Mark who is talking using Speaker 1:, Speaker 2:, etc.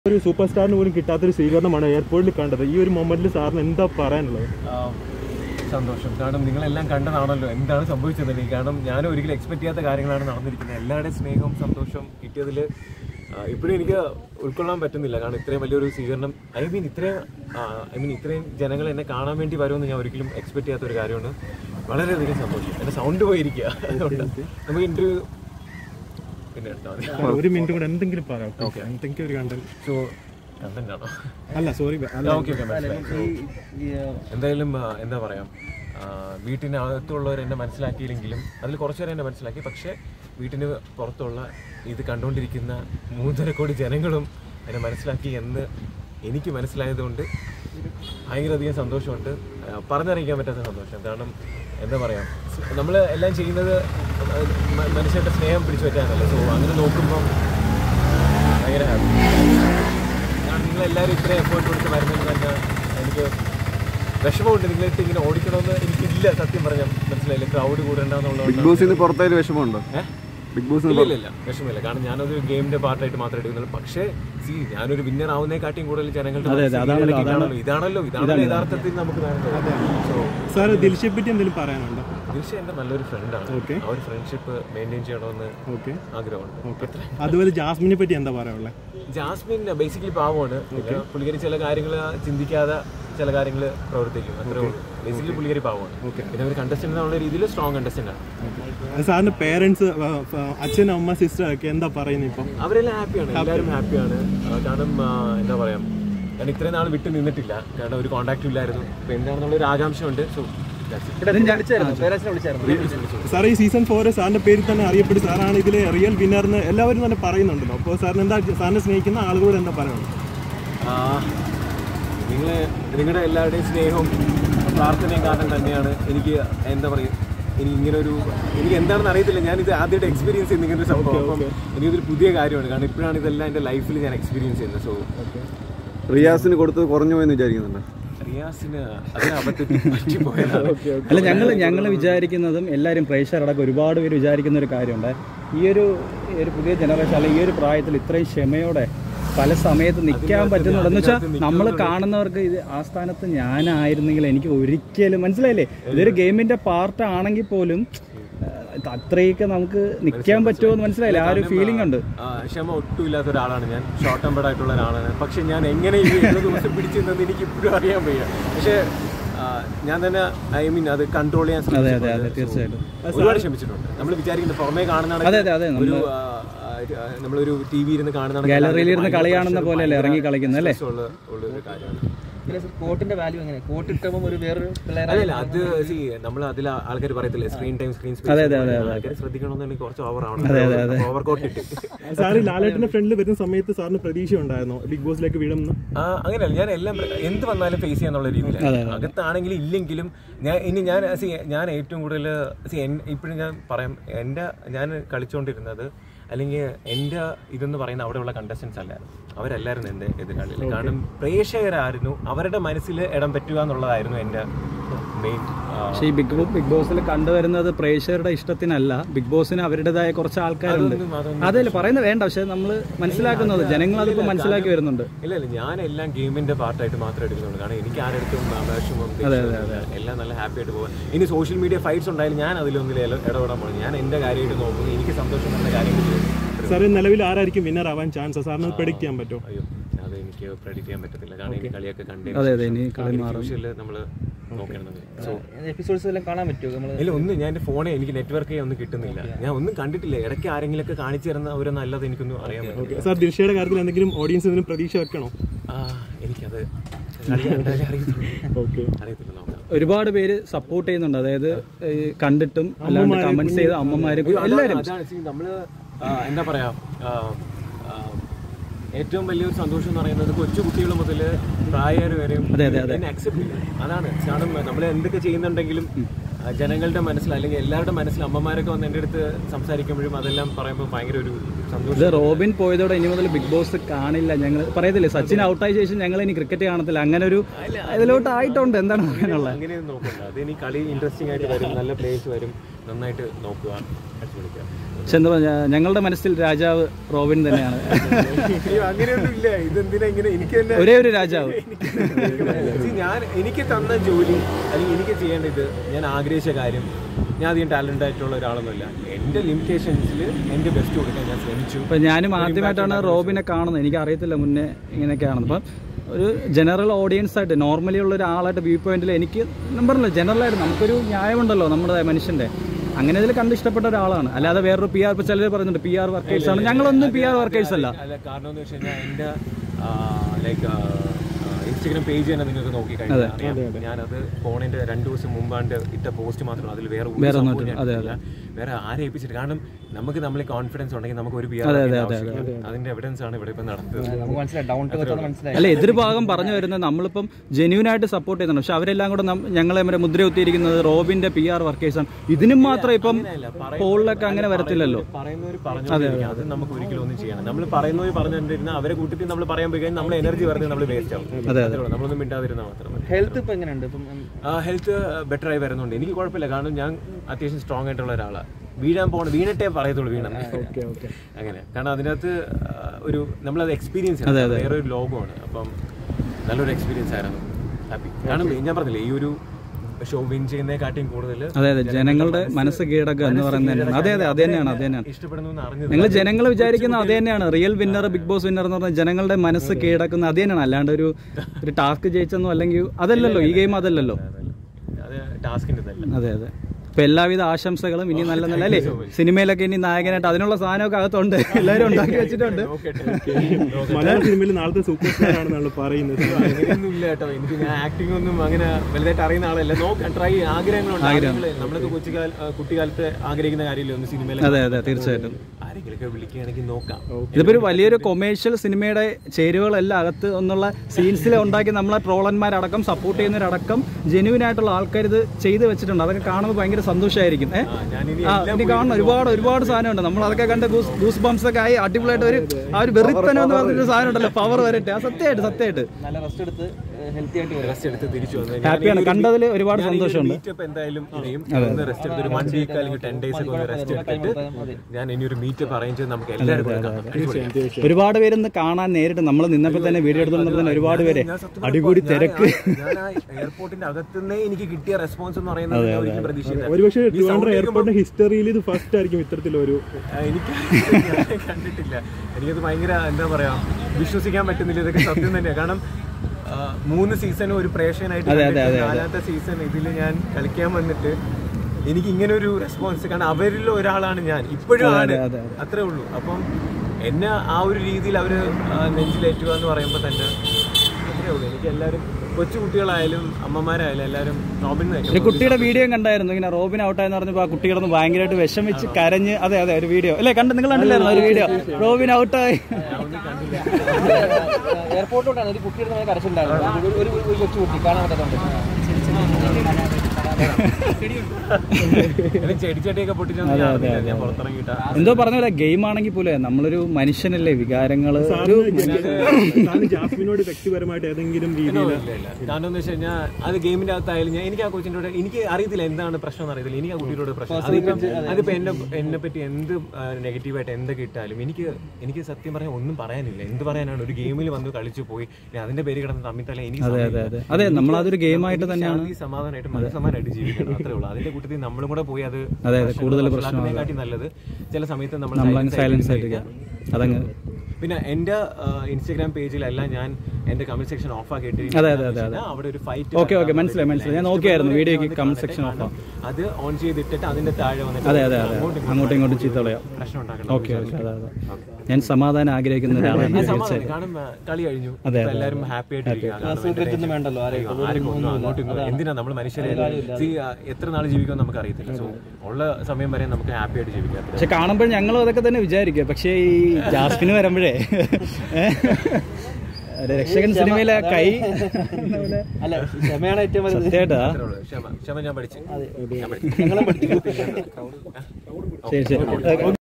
Speaker 1: ഒരു സൂപ്പർ സ്റ്റാറിന് പോലും കിട്ടാത്തൊരു സ്വീകരണമാണ് എയർപോർട്ടിൽ കണ്ടത് ഈ ഒരു മൊമെന്റിൽ സാറിന് എന്താ പറയാനുള്ളത്
Speaker 2: ആ, സന്തോഷം കാരണം നിങ്ങളെല്ലാം കണ്ടതാണല്ലോ എന്താണ് സംഭവിച്ചത് എനിക്ക് കാരണം ഞാൻ ഒരിക്കലും എക്സ്പെക്ട് ചെയ്യാത്ത കാര്യങ്ങളാണ് നടന്നിരിക്കുന്നത് എല്ലാവരുടെയും സ്നേഹവും സന്തോഷം കിട്ടിയതിൽ ഇപ്പോഴും എനിക്ക് ഉൾക്കൊള്ളാൻ പറ്റുന്നില്ല കാരണം ഇത്രയും വലിയൊരു സ്വീകരണം ഐ മീൻ ഇത്രയും ഐ മീൻ ഇത്രയും ജനങ്ങൾ എന്നെ കാണാൻ വേണ്ടി വരുമെന്ന് ഞാൻ ഒരിക്കലും എക്സ്പെക്ട് ചെയ്യാത്ത ഒരു കാര്യമാണ് വളരെയധികം സന്തോഷം എൻ്റെ സൗണ്ട് പോയിരിക്കുക അതുകൊണ്ട് നമുക്ക് ഇൻ്റർവ്യൂ പിന്നെ എടുത്താൽ മതി
Speaker 1: ഒരു മിനിറ്റ് കൂടെ എന്തെങ്കിലും പറയാം എന്തെങ്കിലും ഒരു കണ്ടന്റ്
Speaker 2: സോ കണ്ടന്റ് ആണോ
Speaker 1: അല്ല സോറി
Speaker 2: ഓക്കെ ഓക്കെ മനസ്സിലായി So, എന്തായാലും ആ, എന്താ പറയാ ആ, വീട്ടിനകത്തുള്ളവർ എന്നെ മനസ്സിലാക്കിയില്ലെങ്കിലും അതിൽ കുറച്ചുപേരെ എന്നെ മനസ്സിലാക്കി പക്ഷേ വീട്ടിന് പുറത്തുള്ള ഇത് കണ്ടുകൊണ്ടിരിക്കുന്ന മൂന്നര കോടി ജനങ്ങളും എന്നെ മനസ്സിലാക്കി എന്ന് എനിക്ക് മനസ്സിലായതുകൊണ്ട് ഭയങ്കരധികം സന്തോഷമുണ്ട് ആ, പറഞ്ഞറിയിക്കാൻ പറ്റാത്ത സന്തോഷം കാരണം എന്താ പറയാ നമ്മൾ എല്ലാം ചെയ്യുന്നത് മ- മനുഷ്യരുടെ സ്നേഹം പിടിച്ചു പറ്റാനല്ല സോ അങ്ങനെ നോക്കുമ്പം ഭയങ്കര ഹാപ്പി കാരണം നിങ്ങളെല്ലാവരും ഇത്രയും എഫേർട്ട് കൊടുത്ത് വരുന്നത് തന്നെ എനിക്ക് വിഷമമുണ്ട് നിങ്ങളിട്ട് ഇങ്ങനെ ഓടിക്കണമെന്ന് എനിക്കില്ല സത്യം പറഞ്ഞാൽ മനസ്സിലായില്ല ക്രൗഡ് കൂടണ്ടെന്നുള്ളത്
Speaker 3: ബിഗ് ബോസിൽ നിന്ന് പുറത്തായാലും വിഷമമുണ്ടോ ബിഗ് ബോസ്
Speaker 2: ഇല്ല ഇല്ല ഇല്ല വിഷമമില്ല കാരണം ഞാനൊരു ഗെയിമിന്റെ പാർട്ടായിട്ട് മാത്രമേ എടുക്കുന്നുള്ളൂ പക്ഷേ സി ഞാനൊരു വിന്നർ ആവുന്നേക്കാട്ടിയും കൂടുതൽ ജനങ്ങളുടെ മനസ്സിൽ ഇതാണല്ലോ ഇതാണല്ലോ ഇതാണല്ലോ യഥാർത്ഥത്തിൽ നമുക്ക് വേണ്ടത് സോ
Speaker 1: സാർ ദിൽഷയെ പറ്റി എന്തെങ്കിലും പറയാനുണ്ടോ
Speaker 2: തീർച്ചയായും എൻ്റെ നല്ലൊരു ഫ്രണ്ടാണ്
Speaker 1: Okay.
Speaker 2: ആ ഒരു ഫ്രണ്ട്ഷിപ്പ് മെയിൻറ്റെയിൻ ചെയ്യണമെന്ന്
Speaker 1: ഓക്കെ
Speaker 2: ആഗ്രഹമുണ്ട്
Speaker 1: ഓക്കെ അതുപോലെ ജാസ്മിനെ പറ്റി എന്താ പറയാനുള്ളത്
Speaker 2: ജാസ്മിൻ ബേസിക്കലി പാവമാണ് പിന്നെ പുള്ളിക്കാരി ചില കാര്യങ്ങൾ ചിന്തിക്കാതെ ചില കാര്യങ്ങൾ പ്രവർത്തിക്കും അത്രേ ഉള്ളൂ ബേസിക്കലി പുള്ളിക്കാരി പാവമാണ്
Speaker 1: Okay.
Speaker 2: പിന്നെ ഒരു കണ്ടസ്റ്റന്റ് എന്നുള്ള രീതിയിൽ സ്ട്രോങ് കണ്ടസ്റ്റന്റ് ആണ്
Speaker 1: സാറിന്റെ പേരൻസ് അച്ഛൻ അമ്മ സിസ്റ്റർ ഒക്കെ എന്താ പറയുന്നത് ഇപ്പം
Speaker 2: അവരെല്ലാം ഹാപ്പിയാണ് എല്ലാവരും ഹാപ്പിയാണ് കാരണം ആ, എന്താ പറയാ ഞാൻ ഇത്രയും നാൾ വിട്ടു നിന്നിട്ടില്ല കാരണം ഒരു കോണ്ടാക്റ്റും ഇല്ലായിരുന്നു അപ്പൊ എന്താണെന്നുള്ള ഒരു ആകാംക്ഷയുണ്ട് സോ
Speaker 1: സാർ ഈ സീസൺ ഫോർ സാറിന്റെ പേരിൽ തന്നെ അറിയപ്പെടും സാറാണ് ഇതിലെ റിയൽ വിന്നർ എന്ന് എല്ലാവരും തന്നെ പറയുന്നുണ്ടല്ലോ അപ്പോൾ സാറിന് എന്താ സാറിനെ സ്നേഹിക്കുന്ന ആളുകളോട് എന്താ പറയാനുള്ളത്
Speaker 2: നിങ്ങൾ നിങ്ങളുടെ എല്ലാവരുടെയും സ്നേഹവും പ്രാർത്ഥനയും കാരണം തന്നെയാണ് എനിക്ക് എന്താ പറയുക എനിക്ക് ഇങ്ങനെ ഒരു എനിക്ക് എന്താണെന്ന് അറിയത്തില്ല ഞാനിത് ആദ്യമായിട്ട് എക്സ്പീരിയൻസ് ചെയ്യുന്ന ഇങ്ങനെ ഒരു സംഭവം അപ്പം എനിക്കിതൊരു പുതിയ കാര്യമാണ് കാരണം ഇപ്പോഴാണ് ഇതെല്ലാം എൻ്റെ ലൈഫിൽ ഞാൻ എക്സ്പീരിയൻസ് ചെയ്യുന്നത് സോ
Speaker 3: റിയാസിന് കൊടുത്തത് കുറഞ്ഞു പോയെന്ന് വിചാരിക്കുന്നുണ്ട്
Speaker 2: റിയാസിന് അതിന് അബദ്ധത്തിൽ പറ്റിപ്പോയതാണ്
Speaker 4: അല്ല ഞങ്ങൾ ഞങ്ങൾ വിചാരിക്കുന്നതും എല്ലാവരും പ്രേക്ഷകരടക്കം ഒരുപാട് പേര് വിചാരിക്കുന്ന ഒരു കാര്യമുണ്ട് ഈ ഒരു ഈ ഒരു പുതിയ ജനറേഷൻ അല്ലെങ്കിൽ ഈ ഒരു പ്രായത്തിൽ ഇത്രയും ക്ഷമയോടെ പല സമയത്ത് നിൽക്കാൻ പറ്റുന്നുണ്ടെന്ന് വെച്ചാൽ നമ്മൾ കാണുന്നവർക്ക് ഇത് ആ സ്ഥാനത്ത് ഞാനായിരുന്നെങ്കിൽ എനിക്ക് ഒരിക്കലും മനസ്സിലായില്ലേ ഇതൊരു ഗെയിമിന്റെ പാർട്ട് ആണെങ്കിൽ പോലും ആ, അത്രയൊക്കെ നമുക്ക് നിൽക്കാൻ പറ്റുമോ എന്ന് മനസ്സിലായില്ലേ ആ ഒരു ഫീലിംഗ് ഉണ്ട്
Speaker 2: ആ, ക്ഷമ ഒട്ടും ഇല്ലാത്ത ഒരാളാണ് ഞാൻ ഷോർട്ട് ടെമ്പേർഡ് ആയിട്ടുള്ള ഒരാളാണ് പക്ഷെ ഞാൻ എങ്ങനെ ഈ എഴുപത് ദിവസം പിടിച്ചിരുന്നത് എനിക്ക് ഇപ്പോഴും അറിയാൻ വയ്യ പക്ഷേ ആ, ഞാൻ തന്നെ ഐ മീൻ അത് കൺട്രോൾ ചെയ്യാൻ
Speaker 4: അതെ അതെ
Speaker 2: ശ്രമിച്ചിട്ടുണ്ട്.
Speaker 4: അതെ തീർച്ചയായിട്ടും
Speaker 2: So, ഒരുപാട് ക്ഷമിച്ചിട്ടുണ്ട് നമ്മൾ വിചാരിക്കുന്നത് പുറമേ കാണുന്ന
Speaker 4: അതെ അതെ അതെ
Speaker 2: ഒരു ആ, ആ, നമ്മളൊരു ടി വി ഇരുന്ന് കാണുന്ന
Speaker 4: ഗാലറിയിൽ ഇരുന്ന് കളി കാണുന്ന പോലെയല്ലേ ഇറങ്ങി കളിക്കുന്നത് അല്ലേ
Speaker 2: ഉള്ള ഉള്ള ഒരു കാര്യമാണ്
Speaker 5: പിന്നെ സർ കോട്ടിന്റെ വാല്യൂ എങ്ങനെ കോട്ട് ഇട്ടപ്പോൾ ഒരു വേറൊരു പിള്ളേരെ
Speaker 2: അല്ലല്ല അത് സി നമ്മൾ അതിൽ ആൾക്കാർ പറയത്തില്ലേ സ്ക്രീൻ ടൈം സ്ക്രീൻ
Speaker 4: അതെ, അതെ, അതെ,
Speaker 2: ആൾക്കാർ ശ്രദ്ധിക്കണമെന്നുണ്ടെങ്കിൽ കുറച്ച് ഓവർ ആവണം ഓവർ കോട്ട് ഇട്ട്
Speaker 1: സാറ് ലാലേട്ടന്റെ ഫ്രണ്ടിൽ വരുന്ന സമയത്ത് സാറിന് പ്രതീക്ഷ ഉണ്ടായിരുന്നോ ബിഗ് ബോസിലേക്ക് വിടുമെന്ന്
Speaker 2: ആ, അങ്ങനെയല്ല ഞാൻ എല്ലാം പ്ര- എന്ത് വന്നാലും ഫേസ് ചെയ്യാന്നുള്ള രീതിയിലാണ് അകത്താണെങ്കിലും ഇല്ലെങ്കിലും ഞാൻ ഇനി ഞാൻ see, ഞാൻ ഏറ്റവും കൂടുതൽ ഇപ്പോഴും ഞാൻ പറയാം എൻ്റെ ഞാൻ കളിച്ചുകൊണ്ടിരുന്നത് അല്ലെങ്കിൽ എൻ്റെ ഇതെന്ന് പറയുന്ന അവിടെയുള്ള കണ്ടസ്റ്റൻസ് അല്ലായിരുന്നു അവരെല്ലായിരുന്നു എൻ്റെ എതിരാളികൾ കാരണം പ്രേക്ഷകരായിരുന്നു അവരുടെ മനസ്സിൽ ഇടം പറ്റുക എന്നുള്ളതായിരുന്നു എൻ്റെ മെയിൻ
Speaker 4: പക്ഷേ ഈ ബിഗ് ബിഗ് ബോസിൽ കണ്ടുവരുന്നത് പ്രേക്ഷകരുടെ ഇഷ്ടത്തിനല്ല ബിഗ് ബോസിന് അവരുടേതായ കുറച്ച് ആൾക്കാരുണ്ട്
Speaker 2: അതൊന്നും- അതൊന്നും
Speaker 4: അതല്ല പറയുന്നത് വേണ്ട പക്ഷെ നമ്മൾ മനസ്സിലാക്കുന്നത് ജനങ്ങൾ അതിപ്പോ മനസ്സിലാക്കി വരുന്നുണ്ട്
Speaker 2: ഇല്ല ഇല്ല ഞാൻ എല്ലാം ഗെയിമിന്റെ പാർട്ടായിട്ട് മാത്രമേ എടുക്കുന്നുള്ളൂ കാരണം എനിക്ക് ആരെടുത്തും വിഷമം ദേഷ്യമൊന്നുമില്ല. എല്ലാം നല്ല ഹാപ്പി ആയിട്ട് പോകാൻ ഇനി സോഷ്യൽ മീഡിയ ഫൈറ്റ്സ് ഉണ്ടായാലും ഞാൻ അതിലൊന്നിൽ ഇട- ഇടപെടാൻ പോകുന്നത് ഞാൻ എൻ്റെ കാര്യമായിട്ട് നോക്കുന്നു എനിക്ക് സന്തോഷം നല്ല കാര്യങ്ങൾ ചെയ്യും
Speaker 1: സാർ നിലവിൽ ആരായിരിക്കും വിന്നർ ആവാൻ ചാൻസ് സാറിന് പ്രഡിക്റ്റ് ചെയ്യാൻ പറ്റുമോ
Speaker 2: അയ്യോ അത് എനിക്ക് പ്രഡിക്റ്റ് ചെയ്യാൻ പറ്റത്തില്ല കാരണം ഈ കളിയൊക്കെ കണ്ടേ
Speaker 4: അതെ അതെ ഇനി കളി മാറും
Speaker 2: നമ്മൾ നോക്കണം സോ
Speaker 5: എപ്പിസോഡ്സ് എല്ലാം കാണാൻ പറ്റുമോ നമ്മൾ
Speaker 2: ഇല്ല ഒന്നും ഞാൻ എൻ്റെ ഫോണിൽ എനിക്ക് നെറ്റ്വർക്ക് ഒന്നും കിട്ടുന്നില്ല ഞാൻ ഒന്നും കണ്ടിട്ടില്ല ഇടയ്ക്ക് ആരെങ്കിലുമൊക്കെ കാണിച്ചു തരുന്ന ഒരു നല്ലത് എനിക്കൊന്നും അറിയാൻ പറ്റില്ല
Speaker 1: സാർ ദിൽഷയുടെ കാര്യത്തിൽ എന്തെങ്കിലും ഓഡിയൻസ് ഇതിന് പ്രതീക്ഷ വെക്കണോ
Speaker 2: ആ, എനിക്കത് കളി കണ്ടാലേ അറിയത്തുള്ളൂ
Speaker 1: ഓക്കെ
Speaker 2: അറിയത്തില്ല നോക്കാം
Speaker 4: ഒരുപാട് പേര് സപ്പോർട്ട് ചെയ്യുന്നുണ്ട് അതായത് ഈ കണ്ടിട്ടും അല്ലാണ്ട് കമന്റ്സ് ചെയ്ത അമ്മമാരും
Speaker 2: അതാണ്-
Speaker 4: എല്ലാവരും
Speaker 2: അതാണ് see, നമ്മള് ആ, എന്താ പറയാ ആ, ആ, ഏറ്റവും വലിയൊരു സന്തോഷം എന്ന് പറയുന്നത് കൊച്ചു കുട്ടികൾ മുതൽ പ്രായർ വരെയും എന്നെ അക്സെപ്റ്റ് ചെയ്യും അതാണ് കാരണം നമ്മൾ എന്തൊക്കെ ചെയ്യുന്നുണ്ടെങ്കിലും ആ, ജനങ്ങളുടെ മനസ്സിൽ അല്ലെങ്കിൽ എല്ലാവരുടെ മനസ്സിൽ അമ്മമാരൊക്കെ വന്ന് എൻ്റെ അടുത്ത് സംസാരിക്കുമ്പോഴും അതെല്ലാം പറയുമ്പോൾ ഭയങ്കര ഒരു സന്തോഷം
Speaker 4: ഇത് റോബിൻ പോയതോടെ ഇനി മുതൽ ബിഗ് ബോസ് കാണില്ല ഞങ്ങൾ പറയത്തില്ലേ സച്ചിൻ ഔട്ടായ ശേഷം ഞങ്ങൾ ഇനി ക്രിക്കറ്റ് കാണത്തില്ല അങ്ങനെ ഒരു ഇതിലോട്ട് ആയിട്ടുണ്ട് എന്താണ് പറയാനുള്ളത്
Speaker 2: അങ്ങനെയൊന്നും നോക്കണ്ട അത് ഇനി കളി ഇൻട്രസ്റ്റിംഗ് ആയിട്ട് വരും നല്ല പ്ലേയേഴ്സ് വരും നന്നായിട്ട് നോക്കുക അടിച്ചു വിളിക്കുക
Speaker 4: പക്ഷെ എന്താ പറയാ ഞങ്ങളുടെ മനസ്സിൽ രാജാവ് റോബിൻ തന്നെയാണ്
Speaker 2: അയ്യോ, അങ്ങനെയൊന്നും ഇല്ല ഇതെന്തിനാ ഇങ്ങനെ എനിക്ക് തന്നെ
Speaker 4: ഒരേ ഒരു രാജാവ്
Speaker 2: See, ഞാൻ എനിക്ക് തന്ന ജോലി അല്ലെങ്കിൽ എനിക്ക് ചെയ്യേണ്ട ഇത് ഞാൻ ആഗ്രഹിച്ച കാര്യം ഞാൻ അധികം ടാലന്റ് ആയിട്ടുള്ള ഒരാളൊന്നുമില്ല എൻ്റെ ലിമിറ്റേഷൻസിൽ എൻ്റെ ബെസ്റ്റ് കൊടുക്കാൻ ഞാൻ ശ്രമിച്ചു
Speaker 4: ഇപ്പൊ ഞാനും ആദ്യമായിട്ടാണ് റോബിനെ കാണുന്നത് എനിക്ക് അറിയത്തില്ല മുന്നേ ഇങ്ങനെയൊക്കെയാണെന്ന് അപ്പം ഒരു ജനറൽ ഓഡിയൻസ് ആയിട്ട് നോർമലി ഉള്ള ഒരാളായിട്ട് വ്യൂ പോയിന്റിൽ എനിക്ക് നമ്പറില്ല ജനറൽ ആയിട്ട് നമുക്കൊരു ന്യായമുണ്ടല്ലോ നമ്മുടെ മനുഷ്യന്റെ അങ്ങനെ ഇതിൽ കണ്ട് ഇഷ്ടപ്പെട്ട ഒരാളാണ് അല്ലാതെ വേറൊരു പി ആർ ഇപ്പൊ ചിലർ പറയുന്നുണ്ട് പി ആർ വർക്കേഴ്സ് ആണ് ഞങ്ങളൊന്നും പി ആർ വർക്കേഴ്സ് അല്ല
Speaker 2: അല്ല കാരണം എന്ന് വെച്ച് കഴിഞ്ഞാൽ എൻ്റെ ലൈക്ക് ഇൻസ്റ്റഗ്രാം പേജ് തന്നെ നിങ്ങൾക്ക് നോക്കി കഴിഞ്ഞാൽ അറിയാം ഞാനത് ഫോണിന്റെ രണ്ടു ദിവസം മുമ്പാണ്ട് ഇട്ട പോസ്റ്റ് മാത്രം അതിൽ വേറെ ഒരു സംഭവവും ഞാൻ ഇട്ടില്ല. വേറെ ആരെ ഏൽപ്പിച്ചിട്ട് കാരണം നമുക്ക് നമ്മളെ കോൺഫിഡൻസ് ഉണ്ടെങ്കിൽ നമുക്ക് ഒരു പി ആർ അതിന്റെ എവിഡൻസ് ആണ് ഇവിടെ ഇപ്പം നടന്നത്
Speaker 5: നമുക്ക് മനസ്സിലായി ഡൗൺ ടു എർത്ത് മനസ്സിലായി
Speaker 4: അല്ല എതിർഭാഗം പറഞ്ഞു വരുന്നത് നമ്മളിപ്പം ജെന്യൂൻ ആയിട്ട് സപ്പോർട്ട് ചെയ്യുന്നുണ്ട് പക്ഷെ അവരെല്ലാം കൂടെ നം- ഞങ്ങളെ വരെ മുദ്ര കുത്തിയിരിക്കുന്നത് റോബിന്റെ പി ആർ വർക്കേഴ്സ് ആണ് ഇതിനും മാത്രം ഇപ്പം പോളിലൊക്കെ അങ്ങനെ വരത്തില്ലല്ലോ
Speaker 2: പറയുന്നവർ പറഞ്ഞോണ്ടിരിക്കുക അത് നമുക്ക് ഒരിക്കലും ഒന്നും ചെയ്യണം നമ്മൾ പറയുന്നവർ പറഞ്ഞുകൊണ്ടിരുന്ന അവരെ കൂട്ടത്തിൽ നമ്മൾ പറയാൻ പോയി കഴിഞ്ഞാൽ നമ്മുടെ എനർജി വെറുതെ നമ്മൾ വേസ്റ്റ് ആവും അത്രേ ഉള്ളൂ. നമ്മളൊന്നും മിണ്ടാതിരുന്നാൽ മാത്രം മതി
Speaker 5: ഹെൽത്ത് ഇപ്പൊ എങ്ങനെയുണ്ട് ഇപ്പം ഉം,
Speaker 2: ഹെൽത്ത് ബെറ്റർ ആയി വരുന്നുണ്ട് എനിക്ക് കുഴപ്പമില്ല കാരണം ഞാൻ അത്യാവശ്യം സ്ട്രോങ് ആയിട്ടുള്ള ഒരാളാണ് വീഴാൻ പോണ വീണിട്ടേ പറയത്തുള്ളൂ വീണം അങ്ങനെ കാരണം അതിനകത്ത് ആ, ഒരു നമ്മളത് എക്സ്പീരിയൻസ് വേറെ ഒരു ലോകമാണ് അപ്പം നല്ലൊരു എക്സ്പീരിയൻസ് ആയിരുന്നു ഹാപ്പി കാരണം ഞാൻ പറഞ്ഞില്ലേ ഈ ഒരു ഷോ വിൻ ചെയ്യുന്നതിനെക്കാട്ടിയും കൂടുതൽ
Speaker 4: അതെ അതെ ജനങ്ങളുടെ മനസ്സ് കീഴടക്കുക എന്ന് പറയുന്നത് തന്നെയാണ് അതെ അതെ അത് തന്നെയാണ് അത് തന്നെയാണ്
Speaker 2: ഇഷ്ടപ്പെടുന്നു എന്ന് അറിഞ്ഞത്
Speaker 4: നിങ്ങൾ ജനങ്ങൾ വിചാരിക്കുന്ന അത് തന്നെയാണ് real winner Big Boss winner എന്ന് പറഞ്ഞാൽ ജനങ്ങളുടെ മനസ്സ് കീഴടക്കുന്ന അത് തന്നെയാണ് അല്ലാണ്ട് ഒരു ഒരു ടാസ്ക് ജയിച്ചെന്നോ അല്ലെങ്കിൽ അതല്ലല്ലോ ഈ ഗെയിം അതല്ലല്ലോ
Speaker 2: അത് ടാസ്കിന്റെ തന്നെ
Speaker 4: അതെ അതെ ഇപ്പൊ എല്ലാവിധ ആശംസകളും ഇനി നല്ല നല്ല അല്ലേ സിനിമയിലൊക്കെ ഇനി നായകനായിട്ട് അതിനുള്ള സാധനമൊക്കെ അകത്തുണ്ട് എല്ലാവരും ഉണ്ടാക്കി വെച്ചിട്ടുണ്ട്
Speaker 1: മലയാള സിനിമയിൽ നാളത്തെ സൂപ്പർ സ്റ്റാർ ആണെന്നാണ് പറയുന്നത്
Speaker 2: അങ്ങനെയൊന്നും ഇല്ല കേട്ടോ എനിക്ക് ഞാൻ ആക്ടിംഗ് ഒന്നും അങ്ങനെ വലുതായിട്ട് അറിയുന്ന ആളല്ല നോക്കാൻ ട്രൈ ആഗ്രഹങ്ങളുണ്ട് ആഗ്രഹങ്ങൾ നമ്മളൊക്കെ കൊച്ചുകാല കുട്ടിക്കാലത്ത് ആഗ്രഹിക്കുന്ന കാര്യമില്ല ഒന്ന് സിനിമയിൽ
Speaker 4: അതെ അതെ തീർച്ചയായിട്ടും
Speaker 2: ആരെങ്കിലൊക്കെ വിളിക്കുകയാണെങ്കിൽ നോക്കാം
Speaker 4: ഇതിപ്പോ ഒരു വലിയൊരു കൊമേഴ്ഷ്യൽ സിനിമയുടെ ചേരുവകളെല്ലാം അകത്ത് ഒന്നുള്ള സീൻസിൽ ഉണ്ടാക്കി നമ്മളെ ട്രോളന്മാരടക്കം സപ്പോർട്ട് ചെയ്യുന്നവരടക്കം ജെനുവിൻ ആയിട്ടുള്ള ആൾക്കാർ ഇത് ചെയ്ത് വെച്ചിട്ടുണ്ട് അതൊക്കെ കാണുമ്പോൾ ഭയങ്കര സന്തോഷമായിരിക്കും ഏഹ്
Speaker 2: ഞാനിനി
Speaker 4: ആ ഇനി കാണണം ഒരുപാട് ഒരുപാട് സാധനമുണ്ട് നമ്മൾ അതൊക്കെ കണ്ട് ഗൂസ് ഗൂസ് ബംസ് ഒക്കെ ആയി അടിപൊളിയായിട്ട് ഒരു ആ ഒരു വെറിത്തനം എന്ന് പറഞ്ഞൊരു സാധനം ഉണ്ടല്ലോ പവർ വരട്ടെ ആ സത്യമായിട്ട് സത്യമായിട്ട്
Speaker 5: നല്ല റെസ്റ്റ് എടുത്ത് ഹെൽത്തി ആയിട്ട് വരും
Speaker 2: റെസ്റ്റ് എടുത്ത് തിരിച്ചു വന്നു
Speaker 4: ഹാപ്പിയാണ് കണ്ടതിൽ ഒരുപാട് സന്തോഷമുണ്ട്
Speaker 2: മീറ്റപ്പ് എന്തായാലും ഇനിയും ഒന്ന് റെസ്റ്റ് എടുത്ത് ഒരു വൺ വീക്ക് അല്ലെങ്കിൽ ടെൻ ഡേയ്സ് ഒക്കെ ഒന്ന് റെസ്റ്റ് എടുത്തിട്ട് ഞാൻ ഇനി ഒരു മീറ്റപ്പ് അറേഞ്ച് ചെയ്ത് നമുക്ക് എല്ലാവരും കൊടുക്കാം. അടിപൊളിയാക്കാം.
Speaker 4: ഒരുപാട് പേര് ഇന്ന് കാണാൻ നേരിട്ട് നമ്മൾ നിന്നപ്പോൾ തന്നെ വീഡിയോ എടുത്തുകൊണ്ടപ്പോൾ തന്നെ ഒരുപാട് പേര്
Speaker 2: ഞാൻ സത്യം
Speaker 4: അടികൂടി
Speaker 2: പറഞ്ഞാ
Speaker 4: തിരക്ക്
Speaker 2: ഞാൻ ആ എയർപോർട്ടിന്റെ അകത്തുനിന്നേ എനിക്ക് കിട്ടിയ റെസ്പോൺസ് എന്ന് പറയുന്നത് ഞാൻ ഒരിക്കലും പ്രതീക്ഷിച്ചില്ല
Speaker 1: ഒരുപക്ഷെ
Speaker 2: ഈ sound
Speaker 1: ട്രിവാൻഡ്രം
Speaker 2: കേൾക്കുമ്പോൾ
Speaker 1: എയർപോർട്ടിന്റെ ഹിസ്റ്ററിയിൽ ഇത് ഫസ്റ്റ് ആയിരിക്കും ഇത്തരത്തിലൊരു
Speaker 2: ആ, എനിക്ക് ഞാൻ കണ്ടിട്ടില്ല എനിക്കത് ഭയങ്കര എന്താ പറയാ വിശ്വസിക്കാൻ പറ്റുന്നില്ല ഇതൊക്കെ സത്യം തന്നെയാണ് കാരണം ആ, മൂന്ന് സീസൺ ഒരു പ്രേക്ഷകനായിട്ട് കണ്ടിട്ട് നാലാമത്തെ സീസൺ ഇതിൽ ഞാൻ കളിക്കാൻ വന്നിട്ട് എനിക്ക് ഇങ്ങനെ ഒരു റെസ്പോൺസ് കാരണം അവരിൽ ഒരാളാണ് ഞാൻ ഇപ്പോഴും ആണ് അത്രേ ഉള്ളൂ അപ്പം എന്നെ ആ ഒരു രീതിയിൽ അവർ നെഞ്ചിലേറ്റുക എന്ന് പറയുമ്പോൾ തന്നെ അത്രേ ഉള്ളൂ എനിക്ക് എല്ലാവരും കൊച്ചു കുട്ടികളായാലും അമ്മമാരായാലും എല്ലാവരും റോബിൻ
Speaker 4: ഒരു കുട്ടിയുടെ വീഡിയോ കണ്ടായിരുന്നു ഇങ്ങനെ റോബിൻ ഔട്ടായെന്ന് പറഞ്ഞപ്പോൾ ആ കുട്ടി കിടന്ന് ഭയങ്കരമായിട്ട് വിഷമിച്ച് കരഞ്ഞ് അതെ അതെ ഒരു വീഡിയോ അല്ലേ കണ്ട് നിങ്ങൾ കണ്ടില്ലായിരുന്നു ഒരു വീഡിയോ റോബിൻ ഔട്ടായി
Speaker 5: എയർപോർട്ടിലോട്ടാണ് ഒരു കുട്ടിയുടെ നമ്മൾ കരച്ചിട്ടുണ്ടായിരുന്നു ഒരു- ഒരു ഒരു കൊച്ചു കുട്ടി കാണാൻ പറ്റാത്തതുകൊണ്ട്
Speaker 2: ചെടിച്ചട്ടിയൊക്കെ പൊട്ടിച്ചൊന്നും ഞാൻ അറിഞ്ഞില്ല. ഞാൻ പുറത്തിറങ്ങിയിട്ടാ
Speaker 4: എന്തോ പറഞ്ഞ പോലെ ഗെയിം ആണെങ്കിൽ പോലും നമ്മളൊരു മനുഷ്യനല്ലേ വികാരങ്ങള് ഒരു
Speaker 1: സാറിന് ജാസ്മിനോട് വ്യക്തിപരമായിട്ട് ഏതെങ്കിലും രീതിയിൽ
Speaker 2: ഇല്ല, ഇല്ല. കാരണം എന്ന് വെച്ച് കഴിഞ്ഞാൽ അത് ഗെയിമിന്റെ അകത്തായാലും ഞാൻ എനിക്ക് ആ കൊച്ചിൻ്റെ കൂടെ എനിക്ക് അറിയത്തില്ല എന്താണ് പ്രശ്നം എന്ന് അറിയത്തില്ല എനിക്ക് ആ കുട്ടിയോട് പ്രശ്നം അതിപ്പം അതിപ്പോ എന്നെ എന്നെ പറ്റി എന്ത് നെഗറ്റീവായിട്ട് എന്തൊക്കെ ഇട്ടാലും എനിക്ക് എനിക്ക് സത്യം പറഞ്ഞാൽ ഒന്നും പറയാനില്ല എന്ത് പറയാനാണ് ഒരു ഗെയിമിൽ വന്ന് കളിച്ചു പോയി ഇനി അതിന്റെ പേര് കിടന്ന് തമ്മിൽ തല എനിക്ക് സമയമില്ല.
Speaker 4: അതെ അതെ നമ്മളതൊരു ഗെയിമായിട്ട് തന്നെയാണ്
Speaker 2: ശാന്തി സമാധാനമായിട്ട് മനസ്സമാനായിട്ട് ജീവിക്കണം അത്രേ ഉള്ളൂ അതിന്റെ കൂട്ടത്തിൽ നമ്മളും കൂടെ പോയി അത്
Speaker 4: അതെ അതെ കൂടുതൽ
Speaker 2: പ്രശ്നത്തിനെക്കാട്ടി നല്ലത് ചില സമയത്ത് നമ്മൾ
Speaker 4: നമ്മളങ്ങ്
Speaker 2: silence
Speaker 4: സൈലൻസ്
Speaker 2: ആയിട്ട്
Speaker 4: ആയിട്ടിരിക്കുക അതങ്ങ്
Speaker 2: പിന്നെ എന്റെ ഇൻസ്റ്റാഗ്രാം പേജിലെല്ലാം ഞാൻ എന്റെ കമന്റ് സെക്ഷൻ ഓഫ് ആക്കിയിട്ട്
Speaker 4: അതെ, അതെ, അതെ, അതെ.
Speaker 2: അവിടെ ഒരു ഫൈറ്റ്
Speaker 4: ഓക്കെ ഓക്കെ മനസ്സിലായി മനസ്സിലായി ഞാൻ നോക്കിയായിരുന്നു വീഡിയോക്ക് കമന്റ് സെക്ഷൻ ഓഫ്
Speaker 2: അത് ഓൺ ചെയ്തിട്ടിട്ട് അതിന്റെ താഴെ വന്നിട്ട്
Speaker 4: അതെ അതെ അതെ അങ്ങോട്ടും ഇങ്ങോട്ടും ചീത്ത കളയാം
Speaker 2: പ്രശ്നം ഉണ്ടാക്കണം
Speaker 4: ഓക്കെ ഓക്കെ അതെ അതെ ഞാൻ സമാധാനം ആഗ്രഹിക്കുന്ന ഒരാളാണ്
Speaker 2: സമാധാനം കാരണം ആ, കളി കഴിഞ്ഞു ഇപ്പൊ എല്ലാവരും ഹാപ്പി ആയിട്ടിരിക്കുക
Speaker 5: ഒന്നും വേണ്ടല്ലോ ആരെയും
Speaker 2: ആർക്കും ഒന്നും അങ്ങോട്ടും ഇങ്ങോട്ടും എന്തിനാ നമ്മൾ മനുഷ്യരെ See, ആ, എത്ര നാൾ ജീവിക്കുമെന്ന് നമുക്ക് അറിയത്തില്ല സോ ഉള്ള സമയം വരെ നമുക്ക് ഹാപ്പി ആയിട്ട് ജീവിക്കാം
Speaker 4: പക്ഷെ കാണുമ്പോൾ ഞങ്ങളും അതൊക്കെ തന്നെ വിചാരിക്കുക പക്ഷേ ഈ ജാസ്മിന് വരുമ്പോഴേ ഏ? ഒരു രക്ഷകൻ സിനിമയിലെ കൈ എന്ന പോലെ
Speaker 5: അല്ല ക്ഷമയാണ് ഏറ്റവും വലുത്
Speaker 4: സത്യമായിട്ടാ
Speaker 2: അത്രേ ഉള്ളൂ. ക്ഷമ ക്ഷമ ഞാൻ പഠിച്ചു ഞാൻ പഠിച്ചു
Speaker 5: ഞങ്ങളും പഠിച്ചു
Speaker 4: ശരി ശരി